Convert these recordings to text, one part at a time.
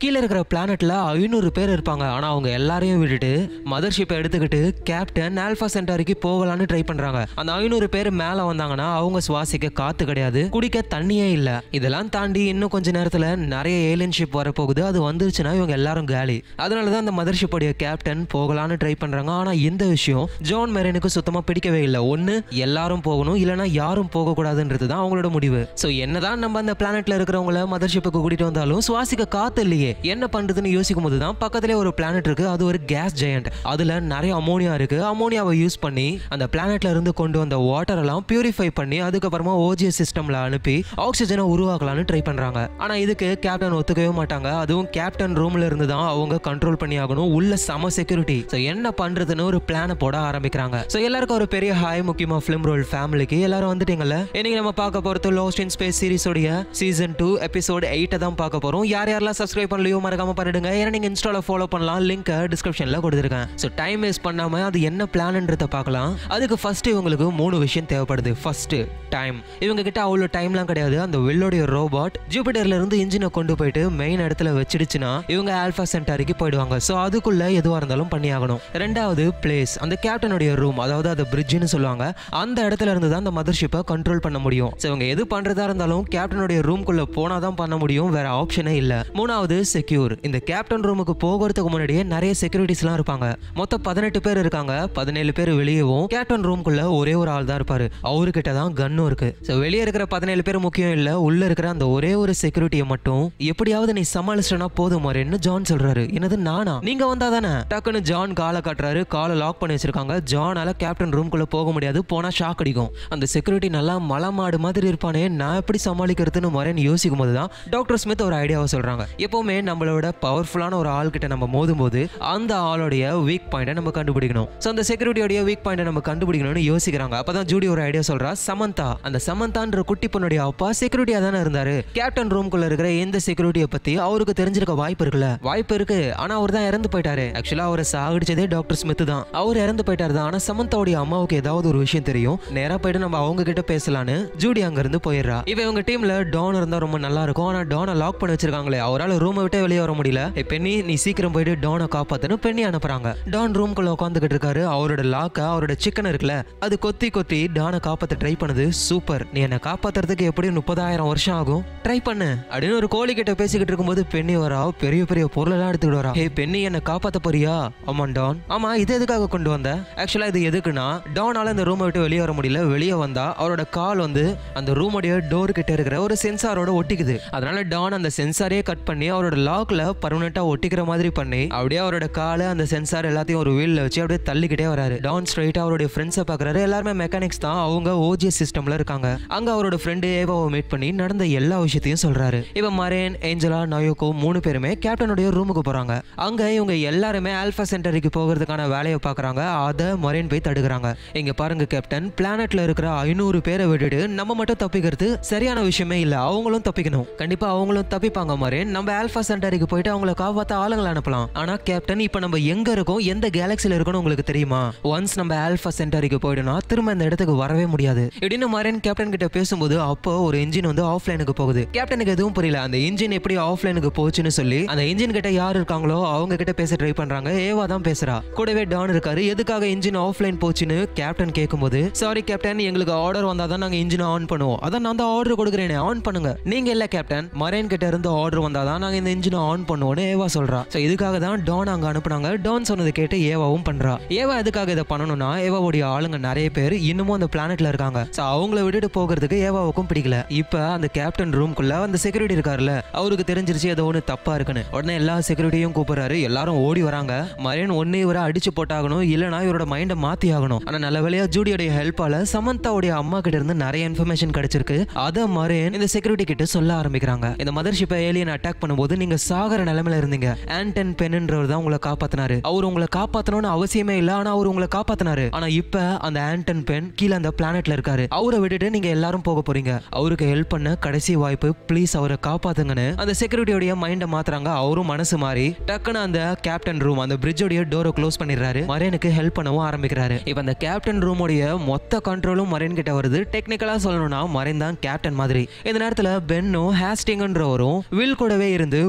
கீழே இருக்கிற பிளானட்ல ஐநூறு பேர் இருப்பாங்க ஆனா அவங்க எல்லாரையும் விட்டுட்டு மதர் ஷிப்பை எடுத்துக்கிட்டு கேப்டன் ஆல்பா சென்டாரிக்கு போகலான்னு ட்ரை பண்றாங்க அந்த ஐநூறு பேர் மேல வந்தாங்கன்னா அவங்க சுவாசிக்க காத்து கிடையாது குடிக்க தண்ணியே இல்ல இதெல்லாம் தாண்டி இன்னும் கொஞ்ச நேரத்துல நிறைய ஏலியன் ஷிப் வரப்போகுது அது வந்துருச்சுன்னா இவங்க எல்லாரும் காலி அதனாலதான் அந்த மதர் ஷிப்போடைய கேப்டன் போகலான்னு ட்ரை பண்றாங்க ஆனா இந்த விஷயம் ஜான் மெரனுக்கு சுத்தமா பிடிக்கவே இல்லை ஒண்ணு எல்லாரும் போகணும் இல்லைன்னா யாரும் போக கூடாதுன்றது தான் அவங்களோட முடிவு சோ என்னதான் நம்ம அந்த பிளானட்ல இருக்கிறவங்கள மதர் ஷிப்புக்கு கூட்டிட்டு வந்தாலும் சுவாசிக்க காத்து இல்லையே என்ன பண்றதுன்னு யோசிக்கும் போது தான் பக்கத்துல ஒரு பிளானட் இருக்கு அது ஒரு கேஸ் ஜெயண்ட் அதுல நிறைய அமோனியா இருக்கு அமோனியாவை யூஸ் பண்ணி அந்த பிளானட்ல இருந்து கொண்டு வந்த வாட்டர் எல்லாம் பியூரிஃபை பண்ணி அதுக்கப்புறமா ஓஜிஎஸ் சிஸ்டம்ல அனுப்பி ஆக்சிஜனை உருவாக்கலாம்னு ட்ரை பண்றாங்க ஆனா இதுக்கு கேப்டன் ஒத்துக்கவே மாட்டாங்க அதுவும் கேப்டன் ரூம்ல இருந்து தான் அவங்க கண்ட்ரோல் பண்ணி ஆகணும் உள்ள சம செக்யூரிட்டி ஸோ என்ன பண்றதுன்னு ஒரு பிளானை போட ஆரம்பிக்கிறாங்க ஸோ எல்லாருக்கும் ஒரு பெரிய ஹாய் முக்கியமா ஃபிலிம் ரோல் ஃபேமிலிக்கு எல்லாரும் வந்துட்டீங்கல்ல இன்னைக்கு நம்ம பார்க்க போறது லாஸ்ட் இன் ஸ்பேஸ் சீரிஸோடைய சீசன் டூ எபிசோட் எயிட்டை தான் பார்க்க போறோம் யார் யாரெல்லாம் சப்ஸ்கிரைப் பண்ணலையோ மறக்காம பண்ணிடுங்க ஏன்னா நீங்க இன்ஸ்டால ஃபாலோ பண்ணலாம் லிங்க் டிஸ்கிரிப்ஷன்ல கொடுத்துருக்கேன் ஸோ டைம் வேஸ்ட் பண்ணாம அது என்ன பிளான்ன்றத பார்க்கலாம் அதுக்கு ஃபர்ஸ்ட் இவங்களுக்கு மூணு விஷயம் தேவைப்படுது ஃபர்ஸ்ட் டைம் இவங்க கிட்ட அவ்வளோ டைம்லாம் கிடையாது அந்த வெள்ளோடைய ரோபாட் ஜூபிட்டர்ல இருந்து இன்ஜினை கொண்டு போயிட்டு மெயின் இடத்துல வச்சிடுச்சுன்னா இவங்க ஆல்பா சென்டாரிக்கு போயிடுவாங்க ஸோ அதுக்குள்ள எதுவாக இருந்தாலும் பண்ணி ஆகணும் ரெண்டாவது பிளேஸ் அந்த கேப்டனுடைய ரூம் அதாவது அது பிரிட்ஜ்னு சொல்லுவாங்க அந்த இடத்துல இருந்து தான் அந்த மதர் ஷிப்பை கண்ட்ரோல் பண்ண முடியும் ஸோ இவங்க எது பண்றதா இருந்தாலும் கேப்டனுடைய ரூம்குள்ள போனா தான் பண்ண முடியும் வேற ஆப்ஷனே இல்ல மூணாவது செக்யூர் இந்த கேப்டன் ரூமுக்கு போகிறதுக்கு முன்னாடியே நிறைய செக்யூரிட்டிஸ்லாம் இருப்பாங்க மொத்தம் பதினெட்டு பேர் இருக்காங்க பதினேழு பேர் வெளியவும் கேப்டன் ரூம்குள்ள ஒரே ஒரு ஆள் தான் இருப்பாரு அவர்கிட்ட தான் கன்னும் இருக்கு ஸோ வெளியே இருக்கிற பதினேழு பேர் முக்கியம் இல்ல உள்ள இருக்கிற அந்த ஒரே ஒரு செக்யூரிட்டியை மட்டும் எப்படியாவது நீ சமாளிச்சிட்டனா போதும் மாதிரின்னு ஜான் சொல்றாரு என்னது நானா நீங்க வந்தா தானே டக்குன்னு ஜான் காலை காட்டுறாரு காலை லாக் பண்ணி வச்சிருக்காங்க ஜானால கேப்டன் ரூம்குள்ள போக முடியாது போனா ஷாக் அடிக்கும் அந்த செக்யூரிட்டி நல்லா மலை மாடு மாதிரி இருப்பானே நான் எப்படி சமாளிக்கிறதுன்னு மரேன்னு யோசிக்கும் போது தான் டாக்டர் ஸ்மித் ஒரு ஐடியாவை சொல்றாங்க எப்பவுமே நம்மளோட பவர்ஃபுல்லான ஒரு ஆள் கிட்ட நம்ம மோதும் போது அந்த ஆளுடைய வீக் பாயிண்ட்டை நம்ம கண்டுபிடிக்கணும் ஸோ அந்த செக்யூரிட்டியோடைய வீக் பாயிண்ட்டை நம்ம கண்டுபிடிக்கணும்னு யோசிக்கிறாங்க அப்பதான் ஜூடி ஒரு ஐடியா சொல்றா சமந்தா அந்த சமந்தான்ற குட்டி பொண்ணுடைய அப்பா செக்யூரிட்டியா தானே இருந்தாரு கேப்டன் ரூம்குள்ள இருக்கிற எந்த செக்யூரிட்டியை பத்தி அவருக்கு தெரிஞ்சிருக்க வாய்ப்பு இருக்குல்ல வாய்ப்பு இருக்கு ஆனா அவர் தான் இறந்து போயிட்டாரு ஆக்சுவலா அவரை சாகடிச்சதே டாக்டர் ஸ்மித் தான் அவர் இறந்து போயிட்டாரு தான் ஆனா சமந்தாவுடைய அம்மாவுக்கு ஏதாவது ஒரு விஷயம் தெரியும் நேரா போயிட்டு நம்ம அவங்க கிட்ட பேசலான்னு ஜூடி அங்க இருந்து போயிடுறா இவ இவங்க டீம்ல டான் இருந்தா ரொம்ப நல்லா இருக்கும் ஆனா டானை லாக் பண்ணி வச்சிருக்காங்களே அவரால் ரூமை விட்டே வெளியே வர முடியல ஏய் பெண்ணி நீ சீக்கிரம் போயிட்டு டானை காப்பாத்துன்னு பெண்ணி அனுப்புறாங்க டான் ரூம்குள்ள உட்காந்துக்கிட்டு இருக்காரு அவரோட லாக்க அவரோட சிக்கன் இருக்குல்ல அது கொத்தி கொத்தி டானை காப்பாத்த ட்ரை பண்ணுது சூப்பர் நீ என்ன காப்பாத்துறதுக்கு எப்படியும் முப்பதாயிரம் வருஷம் ஆகும் ட்ரை பண்ணு அப்படின்னு ஒரு கோழி கிட்ட பேசிக்கிட்டு இருக்கும்போது பெண்ணி வரா பெரிய பெரிய பொருள் எல்லாம் எடுத்துக்கிட்டு வரா ஹே பெண்ணி என்ன காப்பாத்த போறியா ஆமா டான் ஆமா இது எதுக்காக கொண்டு வந்த ஆக்சுவலா இது எதுக்குன்னா டானால இந்த ரூமை விட்டு வெளியே வர முடியல வெளியே வந்தா அவரோட கால் வந்து அந்த ரூமோடைய டோர் கிட்ட இருக்கிற ஒரு சென்சாரோட ஒட்டிக்குது அதனால டான் அந்த சென்சாரே கட் பண்ணி அவரோட லாக்ல பர்மனெண்டா ஒட்டிக்கிற மாதிரி பண்ணி அப்படியே அவரோட காலை அந்த சென்சார் எல்லாத்தையும் ஒரு வீல்ல வச்சு அப்படியே தள்ளிக்கிட்டே வராரு டான் ஸ்ட்ரைட்டா அவருடைய ஃப்ரெண்ட்ஸை பாக்குறாரு எல்லாருமே மெக்கானிக்ஸ் தான் அவங்க ஓஜிஎஸ் சிஸ்டம்ல இருக்காங்க அங்க அவரோட ஃப்ரெண்டு ஏவாவை மீட் பண்ணி நடந்த எல்லா விஷயத்தையும் சொல்றாரு இவன் மரேன் ஏஞ்சலா நயோகோ மூணு பேருமே கேப்டனுடைய ரூமுக்கு போறாங்க அங்க இவங்க எல்லாருமே ஆல்பா சென்டருக்கு போகிறதுக்கான வேலையை பாக்குறாங்க அதை மரேன் போய் தடுக்கிறாங்க இங்க பாருங்க கேப்டன் பிளானட்ல இருக்கிற ஐநூறு பேரை விட்டுட்டு நம்ம மட்டும் தப்பிக்கிறது சரியான விஷயமே இல்ல அவங்களும் தப்பிக்கணும் கண்டிப்பா அவங்களும் தப்பிப்பாங்க மரேன் நம்ம ஆல்பா சென்டருக்கு போயிட்டு அவங்கள காப்பாத்த ஆளுங்களை அனுப்பலாம் ஆனா கேப்டன் இப்ப நம்ம எங்க இருக்கோம் எந்த கேலக்சில இருக்கோம்னு உங்களுக்கு தெரியுமா ஒன்ஸ் நம்ம ஆல்பா சென்டருக்கு போயிட்டோம்னா திரும்ப இந்த இடத்துக்கு வரவே முடியாது இப்படின்னு மரேன் கேப்டன் கிட்ட பேசும்போது அப்போ ஒரு இன்ஜின் வந்து ஆஃப்லைனுக்கு போகுது கேப்டனுக்கு எதுவும் புரியல அந்த இன்ஜின் எப்படி ஆஃப்லைனுக்கு போச்சுன்னு சொல்லி அந்த இன்ஜின் கிட்ட யார் இருக்காங்களோ அவங்க கிட்ட பேச ட்ரை பண்றாங்க ஏவா தான் பேசுறா கூடவே டான் இருக்காரு எதுக்காக இன்ஜின் ஆஃப்லைன் போச்சுன்னு கேப்டன் கேட்கும்போது சாரி கேப்டன் எங்களுக்கு ஆர்டர் வந்தா தான் நாங்க இன்ஜின் ஆன் பண்ணுவோம் அதான் நான் தான் ஆர்டர் கொடுக்குறேனே ஆன் பண்ணுங்க நீங்க இல்ல கேப்டன் மரேன் கிட்ட இருந்து ஆர்டர் வந்தா தான் நாங்க இந்த இன்ஜினை ஆன் பண்ணுவோம்னு ஏவா சொல்றா சோ இதுக்காக தான் டான் அங்க அனுப்புனாங்க டான் சொன்னது கேட்டு ஏவாவும் பண்றா ஏவா எதுக்காக இதை பண்ணணும்னா ஏவாவுடைய ஆளுங்க நிறைய பேர் இன்னமும் அந்த பிளானட்ல இருக்காங்க சோ அவங்கள விட்டுட்டு போகிறதுக்கு ஏவாவுக்கும் பிடிக்கல இப்ப அந்த கேப்டன் ரூம்குள்ள அந்த செக்யூரிட்டி இருக்காருல்ல அவருக்கு தெரிஞ்சிருச்சு ஏதோ ஒன்று தப்பா இருக்குன்னு உடனே எல்லா செக்யூரிட்டியும் கூப்பிடுறாரு எல்லாரும் ஓடி வராங்க மரேன் ஒன்னு இவரை அடிச்சு போட்டாகணும் இல்லைனா இவரோட மைண்டை மாத்தி ஆகணும் ஆனா நல்ல வேலையா ஜூடியோடைய ஹெல்ப்பால சமந்தாவுடைய அம்மா கிட்ட இருந்து நிறைய இன்ஃபர்மேஷன் கிடைச்சிருக்கு அதை மரேன் இந்த செக்யூரிட்டி கிட்ட சொல்ல ஆரம்பிக்கிறாங்க இந்த மதர் ஷிப்பை ஏலியன் அட்டாக் பண்ணும்போது நீங்க சாகர நிலைமையில இருந்தீங்க ஆண்டன் பென்ன்றவர் தான் உங்களை காப்பாத்தினாரு அவர் உங்களை காப்பாத்தணும்னு அவசியமே இல்ல ஆனா அவர் உங்களை காப்பாத்தினாரு ஆனா இப்ப அந்த ஆண்டன் பென் கீழே அந்த பிளானட்ல இருக்காரு அவரை விட்டுட்டு நீங்க எல்லாரும் போக போறீங்க அவருக்கு ஹெல்ப் பண்ண கடைசி வாய்ப்பு ப்ளீஸ் அவரை காப்பாத்துங்கன்னு அந்த செக்யூரிட்டியோடைய மைண்டை மாத்துறாங்க அவரும் மனசு மாறி டக்குன்னு அந்த கேப்டன் ரூம் அந்த பிரிட்ஜோடைய டோரை க்ளோஸ் பண்ணிடுறாரு மரேனுக்கு ஹெல்ப் பண்ணவும் ஆரம்பிக்கிறாரு இப்ப அந்த கேப்டன் ரூமோடைய மொத்த கண்ட்ரோலும் மரேன் கிட்ட வருது டெக்னிக்கலா சொல்லணும்னா மரேன் தான் கேப்டன் மாதிரி இந்த நேரத்துல பென்னும் ஹேஸ்டிங்ன்றவரும் வில் கூடவே இருந்து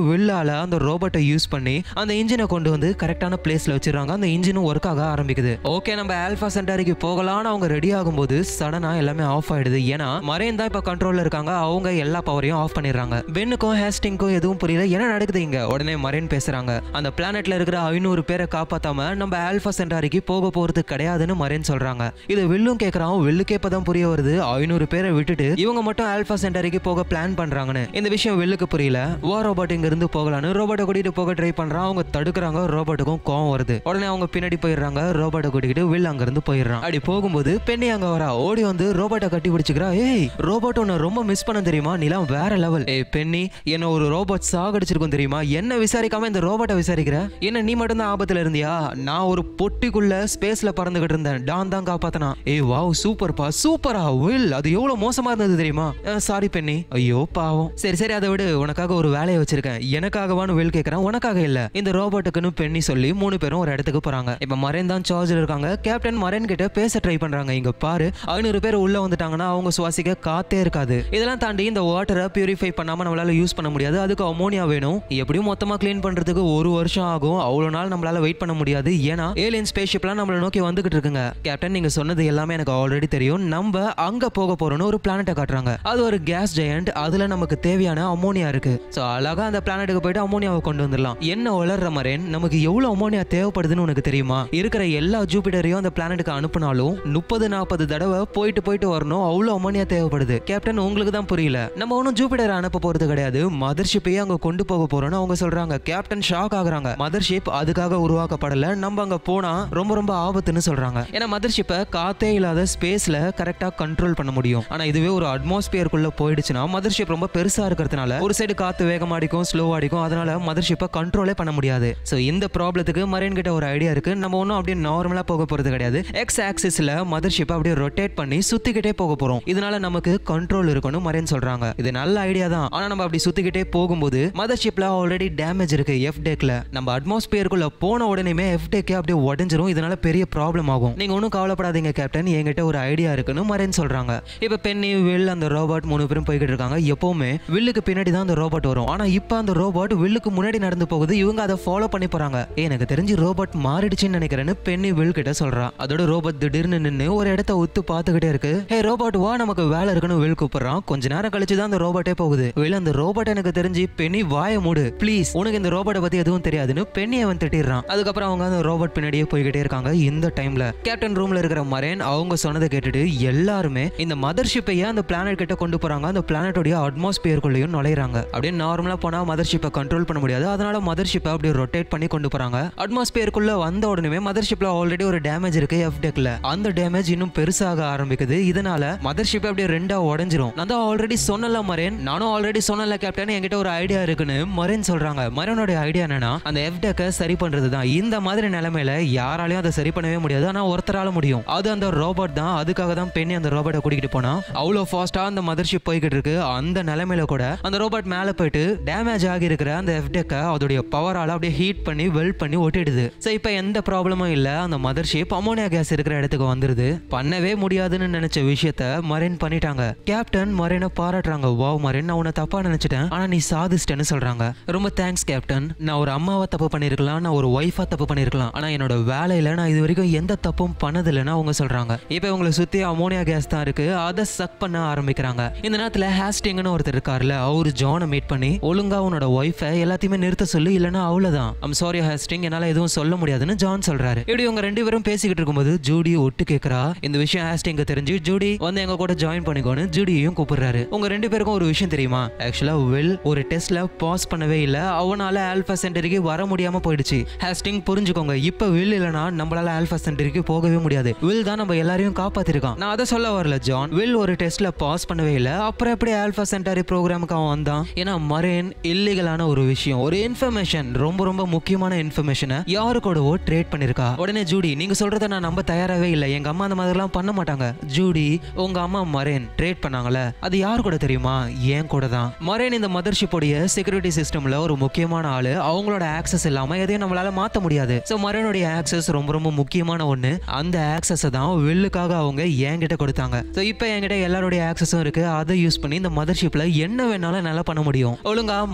வில்லால அந்த ரோபோட்டை யூஸ் பண்ணி அந்த இன்ஜினை கொண்டு வந்து கரெக்டான பிளேஸ்ல வச்சிருக்காங்க அந்த இன்ஜினும் ஒர்க் ஆக ஆரம்பிக்குது ஓகே நம்ம ஆல்பா சென்டாரிக்கு போகலாம்னு அவங்க ரெடி ஆகும்போது சடனா எல்லாமே ஆஃப் ஆயிடுது ஏன்னா மரேன் தான் இப்ப கண்ட்ரோல்ல இருக்காங்க அவங்க எல்லா பவரையும் ஆஃப் பண்ணிடுறாங்க பென்னுக்கும் ஹேஸ்டிங்க்கும் எதுவும் புரியல என்ன நடக்குது இங்க உடனே மரேன் பேசுறாங்க அந்த பிளானெட்ல இருக்கிற ஐநூறு பேரை காப்பாத்தாம நம்ம ஆல்பா சென்டாரிக்கு போக போறது கிடையாதுன்னு மரேன் சொல்றாங்க இது வில்லும் கேக்குறான் வில்லுக்கே இப்பதான் புரிய வருது ஐநூறு பேரை விட்டுட்டு இவங்க மட்டும் ஆல்பா சென்டாரிக்கு போக பிளான் பண்றாங்கன்னு இந்த விஷயம் வில்லுக்கு புரியல வா ரோபோட் இங்க இருந்து போகலான்னு ரோபோட்டை கூட்டிட்டு போக ட்ரை பண்றான் அவங்க தடுக்கிறாங்க ரோபோட்டுக்கும் கோவம் வருது உடனே அவங்க பின்னாடி போயிடுறாங்க ரோபோட்டை கூட்டிக்கிட்டு வில் அங்க இருந்து போயிடுறான் அப்படி போகும்போது பெண்ணி அங்க வரா ஓடி வந்து ரோபோட்டை கட்டி பிடிச்சிக்கிறா ஏய் ரோபோட் உன்னை ரொம்ப மிஸ் பண்ண தெரியுமா நீலாம் வேற லெவல் ஏய் பெண்ணி என்ன ஒரு ரோபோட் சாகடிச்சிருக்கும் தெரியுமா என்ன விசாரிக்காம இந்த ரோபோட்டை விசாரிக்கிற என்ன நீ மட்டும் தான் ஆபத்துல இருந்தியா நான் ஒரு பொட்டிக்குள்ள ஸ்பேஸ்ல பறந்துகிட்டு இருந்தேன் டான் தான் காப்பாத்தனா ஏய் வாவ் சூப்பர்ப்பா சூப்பரா வில் அது எவ்வளவு மோசமா இருந்தது தெரியுமா சாரி பெண்ணி ஐயோ பாவம் சரி சரி அதை விடு உனக்காக ஒரு வேலையை வச்சிருக்கேன் எனக்காகவான்னு வில் கேட்கறான் உனக்காக இல்ல இந்த ரோபோட்டுக்குன்னு பெண்ணி சொல்லி மூணு பேரும் ஒரு இடத்துக்கு போறாங்க இப்ப மரேன் தான் சார்ஜில் இருக்காங்க கேப்டன் மரேன் கிட்ட பேச ட்ரை பண்றாங்க இங்க பாரு ஐநூறு பேர் உள்ள வந்துட்டாங்கன்னா அவங்க சுவாசிக்க காத்தே இருக்காது இதெல்லாம் தாண்டி இந்த வாட்டரை பியூரிஃபை பண்ணாம நம்மளால யூஸ் பண்ண முடியாது அதுக்கு அமோனியா வேணும் எப்படியும் மொத்தமா க்ளீன் பண்றதுக்கு ஒரு வருஷம் ஆகும் அவ்வளவு நாள் நம்மளால வெயிட் பண்ண முடியாது ஏன்னா ஏலியன் ஸ்பேஸ்ஷிப்லாம் நம்மள நோக்கி வந்துகிட்டு இருக்குங்க கேப்டன் நீங்க சொன்னது எல்லாமே எனக்கு ஆல்ரெடி தெரியும் நம்ம அங்க போக போறோம்னு ஒரு பிளானட்டை காட்டுறாங்க அது ஒரு கேஸ் ஜெயண்ட் அதுல நமக்கு தேவையான அமோனியா இருக்கு சோ அழகா அந்த பிளானட்டுக்கு போயிட்டு அமோனியாவை கொண்டு வந்துடலாம் என்ன வளர்ற மரேன் நமக்கு எவ்வளவு அமோனியா தேவைப்படுதுன்னு உனக்கு தெரியுமா இருக்கிற எல்லா ஜூபிட்டரையும் அந்த பிளானட்டுக்கு அனுப்புனாலும் முப்பது நாற்பது தடவை போயிட்டு போயிட்டு வரணும் அவ்வளவு அமோனியா தேவைப்படுது கேப்டன் உங்களுக்கு தான் புரியல நம்ம ஒன்றும் ஜூபிட்டர் அனுப்ப போறது கிடையாது மதர்ஷிப்பையே அங்க கொண்டு போக போறோம்னு அவங்க சொல்றாங்க கேப்டன் ஷாக் ஆகுறாங்க மதர்ஷிப் அதுக்காக உருவாக்கப்படல நம்ம அங்க போனா ரொம்ப ரொம்ப ஆபத்துன்னு சொல்றாங்க ஏன்னா மதர்ஷிப்பை காத்தே இல்லாத ஸ்பேஸ்ல கரெக்டா கண்ட்ரோல் பண்ண முடியும் ஆனா இதுவே ஒரு அட்மாஸ்பியருக்குள்ள போயிடுச்சுன்னா மதர்ஷிப் ரொம்ப பெருசா இருக்கிறதுனால ஒரு சைடு காத்து வேகமா அடிக்கும் ஸ்லோ அடிக்கும் அதனால மதர்ஷிப்பை கண்ட்ரோலே பண்ண முடியாது ஸோ இந்த ப்ராப்ளத்துக்கு மரேன் கிட்ட ஒரு ஐடியா இருக்கு நம்ம ஒன்றும் அப்படியே நார்மலா போக போறது கிடையாது எக்ஸ் ஆக்சிஸ்ல மதர்ஷிப்பை அப்படியே ரொட்டேட் பண்ணி சுத்திக்கிட்டே போக போறோம் இதனால நமக்கு கண்ட்ரோல் இருக்கணும் மரேன் சொல்றாங்க இது நல்ல ஐடியா தான் ஆனா நம்ம அப்படி சுத்திக்கிட்டே போகும்போது மதர்ஷிப்ல ஆல்ரெடி டேமேஜ் இருக்கு எஃப் டேக்ல நம்ம அட்மாஸ்பியருக்குள்ள போன உடனே எஃப் டேக்கே அப்படியே உடஞ்சிரும் இதனால பெரிய ப்ராப்ளம் ஆகும் நீங்க ஒன்றும் கவலைப்படாதீங்க கேப்டன் என்கிட்ட ஒரு ஐடியா இருக்குன்னு மரேன் சொல்றாங்க இப்போ பென்னி வில் அந்த ரோபோட் மூணு பேரும் போய்கிட்டு இருக்காங்க எப்பவுமே வில்லுக்கு பின்னாடி தான் அந்த ரோபோட் வரும் ஆனா இப்போ அந்த ரோபோட் வில்லுக்கு முன்னாடி நடந்து போகுது இவங்க அதை ஃபாலோ பண்ணி போறாங்க ஏய், எனக்கு தெரிஞ்சு ரோபோட் மாறிடுச்சுன்னு நினைக்கிறேன்னு பென்னி வில் கிட்ட சொல்றா அதோட ரோபோட் திடீர்னு நின்று ஒரு இடத்த உத்து பார்த்துக்கிட்டே இருக்கு ஹே ரோபோட் வா நமக்கு வேலை இருக்குன்னு வில் கூப்பிடுறான் கொஞ்ச நேரம் கழிச்சு தான் அந்த ரோபோட்டே போகுது வில் அந்த ரோபோட் எனக்கு தெரிஞ்சு பென்னி வாய மூடு ப்ளீஸ் உனக்கு இந்த ரோபோட்டை பத்தி எதுவும் தெரியாதுன்னு பென்னி அவன் திட்டிடுறான் அதுக்கப்புறம் அவங்க அந்த ரோபோட் பின்னாடியே போய்கிட்டே இருக்காங்க இந்த டைம்ல கேப்டன் ரூம்ல இருக்கிற மரேன் அவங்க சொன்னதை கேட்டுட்டு எல்லாருமே இந்த மதர்ஷிப்பையே அந்த பிளானட் கிட்ட கொண்டு போறாங்க அந்த பிளானட்டோடைய அட்மாஸ்பியருக்குள்ளேயும் நுழையிறாங்க அப்படியே நார்மலா போனா மதர்ஷிப்பை கண்ட்ரோல் பண்ண முடியாது அதனால மதர்ஷிப்பை அப்படியே ரொட்டேட் பண்ணி கொண்டு போறாங்க அட்மாஸ்பியருக்குள்ள வந்த உடனே மதர்ஷிப்ல ஆல்ரெடி ஒரு டேமேஜ் இருக்கு எஃப் டெக்ல அந்த டேமேஜ் இன்னும் பெருசாக ஆரம்பிக்குது இதனால மதர்ஷிப் அப்படியே ரெண்டா உடஞ்சிரும் நான் தான் ஆல்ரெடி சொன்னல மரேன் நானும் ஆல்ரெடி சொன்னல கேப்டன் என்கிட்ட ஒரு ஐடியா இருக்குன்னு மரேன் சொல்றாங்க மரேனோட ஐடியா என்னன்னா அந்த எஃப் டெக்கை சரி பண்றது தான் இந்த மாதிரி நிலைமையில யாராலையும் அதை சரி பண்ணவே முடியாது ஆனா ஒருத்தரால முடியும் அது அந்த ரோபோட் தான் அதுக்காக தான் பெண்ணி அந்த ரோபோட்டை கூட்டிகிட்டு போனா அவ்வளோ ஃபாஸ்டா அந்த மதர்ஷிப் போய்கிட்டு இருக்கு அந்த நிலைமையில கூட அந்த ரோபோட் மேல போயிட்டு டேமேஜ் ஆகி இருக்கிற அந்த எஃப் டெக்கை அதோடைய பவரால அப்படியே ஹீட் பண்ணி வெல்ட் பண்ணி ஒட்டிடுது ஸோ இப்போ எந்த ப்ராப்ளமும் இல்ல அந்த மதர்ஷிப் அமோனியா கேஸ் இருக்கிற இடத்துக்கு வந்துருது பண்ணவே முடியாதுன்னு நினைச்ச விஷயத்த மரேன் பண்ணிட்டாங்க கேப்டன் மரேனை பாராட்டுறாங்க வாவ் மரேன் நான் உன்னை தப்பா நினைச்சிட்டேன் ஆனா நீ சாதிச்சிட்டேன்னு சொல்றாங்க ரொம்ப தேங்க்ஸ் கேப்டன் நான் ஒரு அம்மாவை தப்பு பண்ணிருக்கலாம் நான் ஒரு ஒய்ஃபா தப்பு பண்ணிருக்கலாம் ஆனா என்னோட வேலையில நான் இது வரைக்கும் எந்த தப்பும் பண்ணதில்லைன்னு அவங்க சொல்றாங்க இப்போ உங்களை சுத்தி அமோனியா கேஸ் தான் இருக்கு அதை சக் பண்ண ஆரம்பிக்கிறாங்க இந்த நேரத்துல ஹேஸ்டிங்னு ஒருத்தர் இருக்கார்ல அவரு ஜானை மீட் பண்ணி ஒழுங்கா உன்னோட ஒய்ஃபை எல்லாத்தையுமே நிறுத்த சொல்லு இல்லைன்னா அவ்வளவுதான் ஐம் சாரி ஹேஸ்டிங் என்னால எதுவும் சொல்ல முடியாதுன்னு ஜான் சொல்றாரு இப்படி இவங்க ரெண்டு பேரும் பேசிக்கிட்டு இருக்கும்போது ஜூடி ஒட்டு கேக்குறா இந்த விஷயம் ஹேஸ்டிங்க தெரிஞ்சு ஜூடி வந்து எங்க கூட ஜாயின் பண்ணிக்கோன்னு ஜூடியையும் கூப்பிடுறாரு உங்க ரெண்டு பேருக்கும் ஒரு விஷயம் தெரியுமா ஆக்சுவலா வெல் ஒரு டெஸ்ட்ல பாஸ் பண்ணவே இல்ல அவனால ஆல்பா சென்டருக்கு வர முடியாம போயிடுச்சு ஹேஸ்டிங் புரிஞ்சுக்கோங்க இப்ப வில் இல்லனா நம்மளால ஆல்பா சென்டருக்கு போகவே முடியாது வில் தான் நம்ம எல்லாரையும் காப்பாத்திருக்கான் நான் அதை சொல்ல வரல ஜான் வில் ஒரு டெஸ்ட்ல பாஸ் பண்ணவே இல்ல அப்புறம் எப்படி ஆல்பா சென்டரி ப்ரோக்ராமுக்கு அவன் வந்தான் ஏன்னா மரேன் இல்லீகலான ஒரு விஷயம் ஒரு இன்ஃபர்மேஷன் ரொம்ப ரொம்ப முக்கியமான இன்ஃபர்மேஷனை யாரு கூடவோ ட்ரேட் பண்ணிருக்கா உடனே ஜூடி நீங்க சொல்றத நான் நம்ப தயாராகவே இல்லை எங்க அம்மா அந்த மாதிரிலாம் பண்ண மாட்டாங்க ஜூடி உங்க அம்மா மரேன் ட்ரேட் பண்ணாங்கல்ல அது யார் கூட தெரியுமா ஏன் கூட தான் மரேன் இந்த மதர்ஷிப்போடைய செக்யூரிட்டி சிஸ்டம்ல ஒரு முக்கியமான ஆளு அவங்களோட ஆக்சஸ் இல்லாம எதையும் நம்மளால மாத்த முடியாது ஸோ மரேனுடைய ஆக்சஸ் ரொம்ப ரொம்ப முக்கியமான ஒண்ணு அந்த ஆக்சஸை தான் வில்லுக்காக அவங்க என்கிட்ட கொடுத்தாங்க ஸோ இப்போ என்கிட்ட எல்லாருடைய ஆக்சஸும் இருக்கு அதை யூஸ் பண்ணி இந்த மதர்ஷிப்ல என்ன வேணாலும் நல்லா பண்ண முடியும் ஒழுங்கா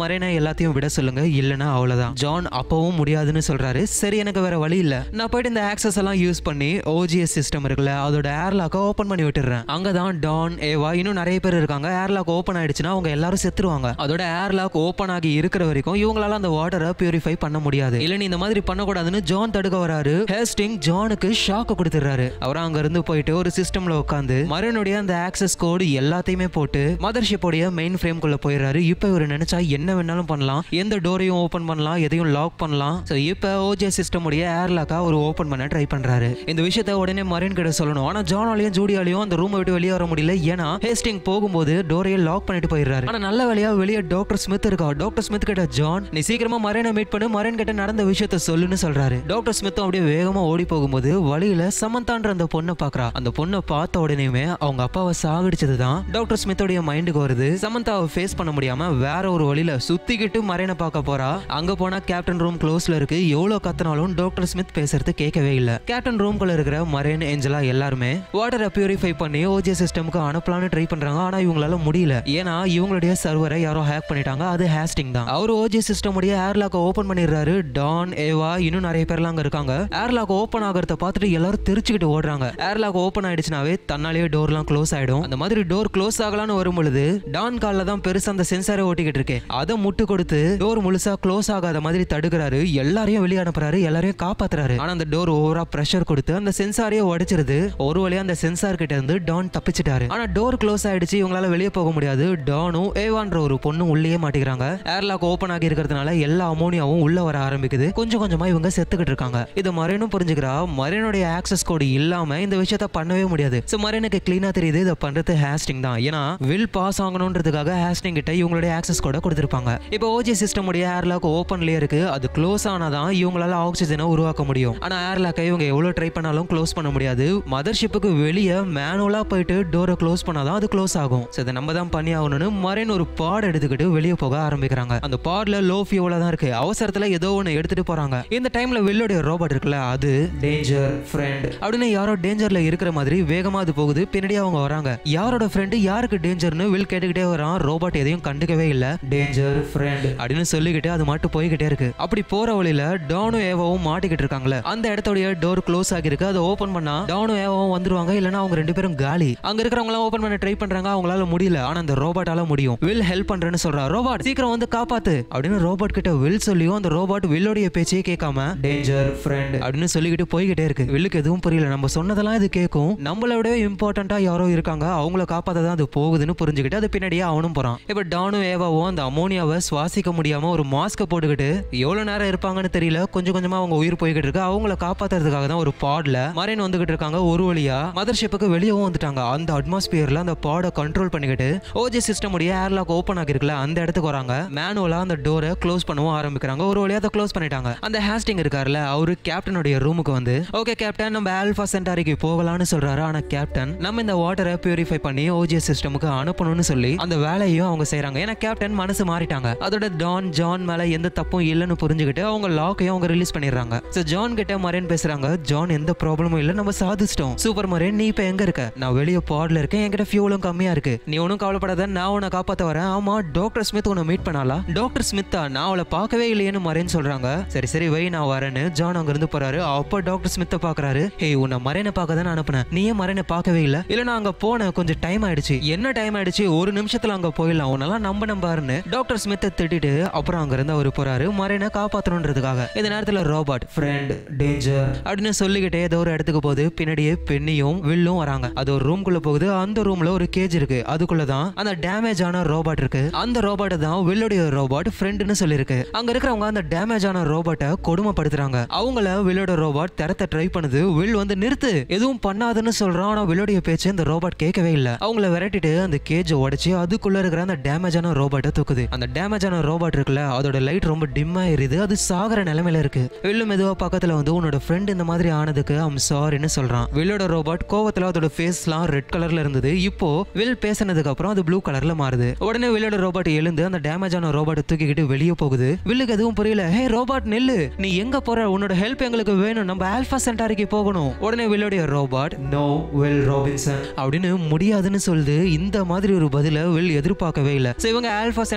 மரேனை எல்லாத்தையும் விட சொல்லுங்க இல்லனா அவ்வளவுதான் ஜான் அப்பவும் முடியாதுன்னு சொல்றாரு சரி எனக்கு வேற வழி இல்ல நான் போயிட்டு இந்த ஆக்சஸ் எல்லாம் யூஸ் பண்ணி ஓஜிஎஸ் சிஸ்டம் இருக்குல்ல அதோட ஏர்லாக்க ஓபன் பண்ணி விட்டுறேன் அங்கதான் டான் ஏவா இன்னும் நிறைய பேர் இருக்காங்க ஏர்லாக் ஓபன் ஆயிடுச்சுன்னா அவங்க எல்லாரும் செத்துருவாங்க அதோட ஏர்லாக் ஓபன் ஆகி இருக்கிற வரைக்கும் இவங்களால அந்த வாட்டரை பியூரிஃபை பண்ண முடியாது இல்ல நீ இந்த மாதிரி பண்ணக்கூடாதுன்னு ஜான் தடுக்க வராரு ஹேஸ்டிங் ஜானுக்கு ஷாக்கு கொடுத்துறாரு அவர் அங்க இருந்து போயிட்டு ஒரு சிஸ்டம்ல உட்காந்து மரனுடைய அந்த ஆக்சஸ் கோடு எல்லாத்தையுமே போட்டு மதர்ஷிப்போடைய மெயின் ஃப்ரேம்குள்ள போயிடுறாரு இப்போ இவர் நினைச்சா என்ன வேணாலும் பண்ணலாம் எந்த டோரையும் ஓபன் பண்ணலாம் எதையும் லாக் பண்ணலாம் ஸோ இப்போ ஓஜே சிஸ்டம் உடைய ஏர்லாக்கா ஒரு ஓபன் பண்ண ட்ரை பண்றாரு இந்த விஷயத்த உடனே மரின் கிட்ட சொல்லணும் ஆனா ஜானாலையும் ஜூடியாலையும் அந்த ரூமை விட்டு வெளியே வர முடியல ஏன்னா ஹேஸ்டிங் போகும்போது டோரையை லாக் பண்ணிட்டு போயிடுறாரு ஆனா நல்ல வேலையா வெளியே டாக்டர் ஸ்மித் இருக்கா டாக்டர் ஸ்மித் கிட்ட ஜான் நீ சீக்கிரமா மரேனை மீட் பண்ணு மரேன் கிட்ட நடந்த விஷயத்த சொல்லுன்னு சொல்றாரு டாக்டர் ஸ்மித்தும் அப்படியே வேகமா ஓடி போகும்போது வழியில சமந்தான்ற அந்த பொண்ணை பாக்குறா அந்த பொண்ணை பார்த்த உடனேயுமே அவங்க அப்பாவை சாகடிச்சது தான் டாக்டர் ஸ்மித்தோடைய மைண்டுக்கு வருது சமந்தாவை ஃபேஸ் பண்ண முடியாம வேற ஒரு வழியில சுத்திக்கிட்டு மரேனை பார்க்க போறா அங்க போனா கேப்டன் ரூம் க்ளோஸ்ல இருக்கு எவ்வளவு கத்தினாலும் டாக்டர் ஸ்மித் பேசுறது கேட்கவே இல்ல கேப்டன் ரூம்குள்ள இருக்கிற மரேன் ஏஞ்சலா எல்லாருமே வாட்டரை பியூரிஃபை பண்ணி ஓஜே சிஸ்டமுக்கு அனுப்பலாம்னு ட்ரை பண்றாங்க ஆனா இவங்களால முடியல ஏன்னா இவங்களுடைய சர்வரை யாரோ ஹேக் பண்ணிட்டாங்க அது ஹேஸ்டிங் தான் அவர் ஓஜே சிஸ்டம் உடைய ஏர்லாக் ஓபன் பண்ணிடுறாரு டான் ஏவா இன்னும் நிறைய பேர்லாம் அங்க இருக்காங்க ஏர்லாக் ஓபன் ஆகிறத பார்த்துட்டு எல்லாரும் தெரிச்சுக்கிட்டு ஓடுறாங்க ஏர்லாக் ஓபன் ஆயிடுச்சுனாவே தன்னாலேயே டோர்லாம் க்ளோஸ் ஆயிடும் அந்த மாதிரி டோர் க்ளோஸ் ஆகலாம்னு வரும் பொழுது டான் கால்ல தான் பெருசா அந்த சென்சாரை ஓட்டிக்கிட்டு இருக்கேன் அதை முட்டு கொடுத்து டோர் முழுசா க்ளோஸ் ஆகாத மாதிரி தடுக்கிறாரு எல்லாரையும் வெளியே அனுப்புறாரு எல்லாரையும் காப்பாத்துறாரு ஆனா அந்த டோர் ஓவரா பிரஷர் கொடுத்து அந்த சென்சாரையே உடைச்சிருது ஒரு வழியா அந்த சென்சார் கிட்ட இருந்து டான் தப்பிச்சிட்டாரு ஆனா டோர் க்ளோஸ் ஆயிடுச்சு இவங்களால வெளியே போக முடியாது டானும் ஏவான்ற ஒரு பொண்ணு உள்ளேயே மாட்டிக்கிறாங்க ஏர்லாக் ஓபன் ஆகி இருக்கிறதுனால எல்லா அமோனியாவும் உள்ள வர ஆரம்பிக்குது கொஞ்சம் கொஞ்சமா இவங்க செத்துக்கிட்டு இருக்காங்க இது மரேனும் புரிஞ்சுக்கிறா மரேனுடைய ஆக்சஸ் கோடு இல்லாம இந்த விஷயத்த பண்ணவே முடியாது சோ மரேனுக்கு கிளீனா தெரியுது இதை பண்றது ஹேஸ்டிங் தான் ஏன்னா வில் பாஸ் ஆகணுன்றதுக்காக ஹேஸ்டிங் கிட்ட இவங்களுடைய ஆக்சஸ் கோட கொடுத்திருப்பாங்க இப்போ ஓஜி சிஸ்டம் உடைய ஏர்லாக் ஓப்பன்லயே இருக்கு அது க்ளோஸ் ஆனாதான் இவங்களால ஆக்சிஜனை உருவாக்க முடியும் ஆனா ஏர்லாக்கை இவங்க எவ்வளவு ட்ரை பண்ணாலும் க்ளோஸ் பண்ண முடியாது மதர்ஷிப்புக்கு வெளியே மேனுவலா போயிட்டு டோரை க்ளோஸ் பண்ணாதான் அது க்ளோஸ் ஆகும் சோ இதை நம்ம தான் பண்ணி ஆகணும்னு மரேன் ஒரு பாட் எடுத்துக்கிட்டு வெளியே போக ஆரம்பிக்கிறாங்க அந்த பாட்ல லோ ஃபியூல தான் இருக்கு அவசரத்துல ஏதோ ஒன்று எடுத்துட்டு போறாங்க இந்த டைம்ல வில்லோடைய ரோபோட் இருக்குல்ல அது டேஞ்சர் ஃப்ரெண்ட் அப்படின்னு யாரோ டேஞ்சர்ல இருக்கிற மாதிரி வேகமா அது போகுது பின்னாடி அவங்க வராங்க யாரோட ஃப்ரெண்டு யாருக்கு டேஞ்சர்னு வில் கேட்டுக்கிட்டே வரான் ரோபோட் எதையும் கண்டுக்கவே இல்ல டேஞ்சர் ஃப்ரெண்ட் அப்படின்னு சொல்லிக்கிட்டு அது மட்டும் போய்கிட்டே இருக்கு அப்படி போற வழியில டானும் ஏவாவும் மாட்டிக்கிட்டு இருக்காங்களே அந்த இடத்துடைய டோர் க்ளோஸ் ஆகிருக்கு அதை ஓபன் பண்ணா டானும் ஏவாவும் வந்துருவாங்க இல்லைன்னா அவங்க ரெண்டு பேரும் காலி அங்க இருக்கிறவங்க எல்லாம் ஓபன் பண்ண ட்ரை பண்றாங்க அவங்களால முடியல ஆனா அந்த ரோபோட்டால முடியும் வில் ஹெல்ப் பண்றேன்னு சொல்றா ரோபோட் சீக்கிரம் வந்து காப்பாத்து அப்படின்னு ரோபோட் கிட்ட வில் சொல்லியும் அந்த ரோபோட் வில்லோடைய பேச்சையே கேட்காம டேஞ்சர் ஃப்ரெண்ட் அப்படின்னு சொல்லிக்கிட்டு போய்கிட்டே இருக்கு வில்லுக்கு எதுவும் புரியல நம்ம சொன்னதெல்லாம் இது கேட்கும் நம்மளை விட இம்பார்ட்டண்டா யாரோ இருக்காங்க அவங்கள காப்பாத்த தான் அது போகுதுன்னு புரிஞ்சுக்கிட்டு அது பின்னாடியே அவனும் போறான் இப்ப டானும் ஏவாவும் அந்த அமோனியாவை சுவாசிக்க முடியாம ஒரு மாஸ்க போட்டுக்கிட்டு எவ்வளவு நேரம் இருப்பாங்கன்னு தெரியல கொஞ்சம் கொஞ்சமா அவங்க உயிர் போய்கிட்டு இருக்கு அவங்கள காப்பாத்துறதுக்காக தான் ஒரு பாட்ல மரைன் வந்துகிட்டு இருக்காங்க ஒரு வழியா மதர்ஷிப்புக்கு வெளியவும் வந்துட்டாங்க அந்த அட்மாஸ்பியர்ல அந்த பாடை கண்ட்ரோல் பண்ணிக்கிட்டு ஓஜி சிஸ்டம் உடைய ஏர்லாக் ஓப்பன் ஆகிருக்குல்ல அந்த இடத்துக்கு வராங்க மேனுவலா அந்த டோரை க்ளோஸ் பண்ணவும் ஆரம்பிக்கிறாங்க ஒரு வழியா அதை க்ளோஸ் பண்ணிட்டாங்க அந்த ஹேஸ்டிங் இருக்காருல்ல அவரு கேப்டனுடைய ரூமுக்கு வந்து ஓகே கேப்டன் நம்ம ஆல்பா சென்டாரிக்கு போகலாம்னு சொல்றாரு ஆனா கேப்டன் நம்ம இந்த வாட்டரை பியூரிஃபை பண்ணி ஓஜிஎஸ் சிஸ்டமுக்கு அனுப்பணும்னு சொல்லி அந்த வேலையும் அவங்க செய்றாங்க ஏன்னா கேப்டன் மனசு மாறிட்டாங்க அதோட டான் ஜான் மேல எந்த தப்பும் இல்லைன்னு புரிஞ்சுக்கிட்டு அவங்க லாக்கையும் அவங்க ரிலீஸ் பண்ணிடுறாங்க ஸோ ஜான் கிட்ட மரேன் பேசுறாங்க ஜான் எந்த ப்ராப்ளமும் இல்லை நம்ம சாதிச்சிட்டோம் சூப்பர் மரேன் நீ இப்போ எங்க இருக்க நான் வெளியே பாட்ல இருக்கேன் என்கிட்ட ஃபியூலும் கம்மியா இருக்கு நீ ஒன்றும் கவலைப்படாத நான் உன்னை காப்பாத்த வரேன் ஆமா டாக்டர் ஸ்மித் உன்னை மீட் பண்ணாலா டாக்டர் ஸ்மித்தா நான் அவளை பார்க்கவே இல்லையேன்னு மரேன் சொல்றாங்க சரி சரி வை நான் வரேன்னு ஜான் அங்க இருந்து போறாரு அப்போ டாக்டர் ஸ்மித்தை பாக்குறாரு ஹே உன்னை மரேனை பார்க்க தான் அனுப்புனேன் நீ ஏன் மரேனை பார்க்கவே இல்லை இல்ல நான் அங்க போனேன் கொஞ்சம் டைம் ஆயிடுச்சு என்ன டைம் ஆயிடுச்சு ஒரு நிமிஷத்துல அங்க போயிடலாம் உன்னெல்லாம் நம்ப நம்பாருன்னு டாக்டர் ஸ்மித்தை திட்டிட்டு அப்புறம் அங்க இருந்து அவர் போறாரு மரேனை காப்பாத்தணுன்றதுக்காக இந்த நேரத்துல ரோபோட் ஃப்ரெண்ட் டேஞ்சர் அப்படின்னு சொல்லிக்கிட்டே ஏதோ ஒரு இடத்துக்கு போகுது பின்னாடியே பெண்ணியும் வில்லும் வராங்க அது ஒரு ரூம்குள்ள போகுது அந்த ரூம்ல ஒரு கேஜ் இருக்கு அதுக்குள்ளதான் அந்த டேமேஜ் ஆன ரோபோட் இருக்கு அந்த ரோபோட் தான் வில்லுடைய ரோபோட் ஃப்ரெண்ட்னு சொல்லியிருக்கு அங்க இருக்கிறவங்க அந்த டேமேஜ் ஆன ரோபோட்டை கொடுமைப்படுத்துறாங்க அவங்கள வில்லோட ரோபோட் திறத்த ட்ரை பண்ணுது வில் வந்து நிறுத்து எதுவும் பண்ணாதுன்னு சொல்றான் ஆனா வில்லுடைய பேச்சு அந்த ரோபோட் கேட்கவே இல்ல அவங்கள விரட்டிட்டு அந்த கேஜ் உடைச்சு அதுக்குள்ள இருக்கிற அந்த டேமேஜ் ஆன ரோபோட்டை தூக்குது அந்த டேமேஜ் ஆன ரோபோட் இருக்குல்ல அதோட லைட் ரொம்ப டிம்மா எரியுது அது சாகர நிலைமையில இருக்கு வில்லு மெதுவா பக்கத்துல வந்து உன்னோட ஃப்ரெண்ட் இந்த மாதிரி ஆனதுக்கு ஐம் சாரின்னு சொல்றான் வில்லோட ரோபோட் கோவத்துல அதோட ஃபேஸ்லாம் ரெட் கலர்ல இருந்தது இப்போ வில் பேசினதுக்கு அப்புறம் அது ப்ளூ கலர்ல மாறுது உடனே வில்லோட ரோபோட் எழுந்து அந்த டேமேஜ் ஆன ரோபோட்டை தூக்கிக்கிட்டு வெளியே போகுது வில்லுக்கு எதுவும் புரியல ஹே ரோபோட் நெல்லு நீ எங்க போற உன்னோட ஹெல்ப் எங்களுக்கு வேணும் நம்ம ஆல்பா சென்டாரிக்கு போகணும் உடனே வில்லோடைய ரோபோட் நோ வில் ராபின்சன் அப்படின்னு முடியாதுன்னு சொல்லுது இந்த மாதிரி ஒரு பதில வில் எதிர்பார்க்கவே இல்ல சோ இவங்க ஆல்பா சென்டாரிக்கு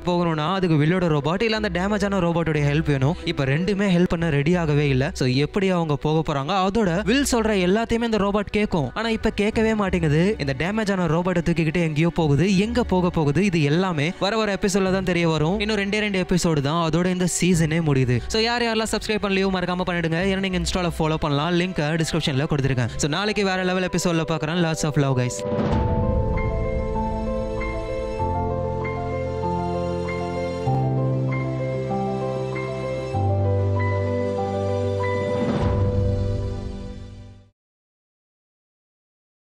போகணும்னா அதுக்கு வில்லோட ரோபோட் இல்ல அந்த டேமேஜ் ஆன ரோபோட்டோட ஹெல்ப் வேணும் இப்போ ரெண்டுமே ஹெல்ப் பண்ண ரெடி ஆகவே இல்ல சோ எப்படி அவங்க போக போறாங்க அதோட வில் சொல்ற எல்லாத்தையுமே இந்த ரோபோட் கேட்கும் ஆனா இப்ப கேட்கவே மாட்டேங்குது இந்த டேமேஜ் ஆன ரோபோட்டை தூக்கிக்கிட்டு எங்கேயோ போகுது எங்க போக போகுது இது எல்லாமே வர வர எபிசோட்ல தான் தெரிய வரும் இன்னும் ரெண்டே ரெண்டு எபிசோடு தான் அதோட இந்த சீசனே முடியுது சோ யார் யாரெல்லாம் சப்ஸ்கிரைப் பண்ணலையோ மறக்காம பண்ணிடுங்க ஏன்னா நீங்க இன்ஸ்டால ஃபாலோ பண்ணலாம் லிங்க் டிஸ்கிரிப்ஷன்ல கொடுத்துருக்கேன் சோ நாளைக்கு வேற லெவல் எபிசோட்ல பார்க்குறேன் லாட்ஸ் ஆஃப் லவ் கைஸ்